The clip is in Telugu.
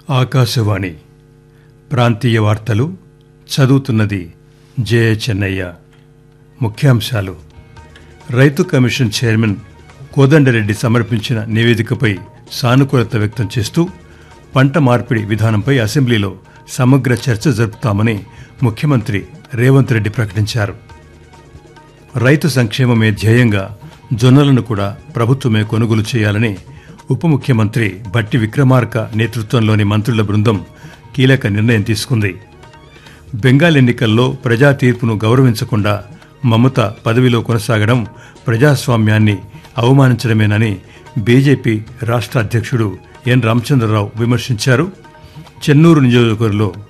ఆకాశవాణి ప్రాంతీయ వార్తలు చదువుతున్నది జే చెన్నయ్య ముఖ్యాంశాలు రైతు కమిషన్ చైర్మన్ కోదండరెడ్డి సమర్పించిన నివేదికపై సానుకూలత వ్యక్తం చేస్తూ పంట మార్పిడి విధానంపై అసెంబ్లీలో సమగ్ర చర్చ జరుపుతామని ముఖ్యమంత్రి రేవంత్ రెడ్డి ప్రకటించారు రైతు సంక్షేమమే ధ్యేయంగా జొన్నలను కూడా ప్రభుత్వమే కొనుగోలు చేయాలని ఉప ముఖ్యమంత్రి బట్టి విక్రమార్క నేతృత్వంలోని మంత్రుల బృందం కీలక నిర్ణయం తీసుకుంది బెంగాల్ ఎన్నికల్లో ప్రజా తీర్పును గౌరవించకుండా మమత పదవిలో కొనసాగడం ప్రజాస్వామ్యాన్ని అవమానించడమేనని బీజేపీ రాష్ట్ర అధ్యక్షుడు ఎన్ రామచంద్రరావు విమర్శించారు చెన్నూరు నియోజకవర్గంలో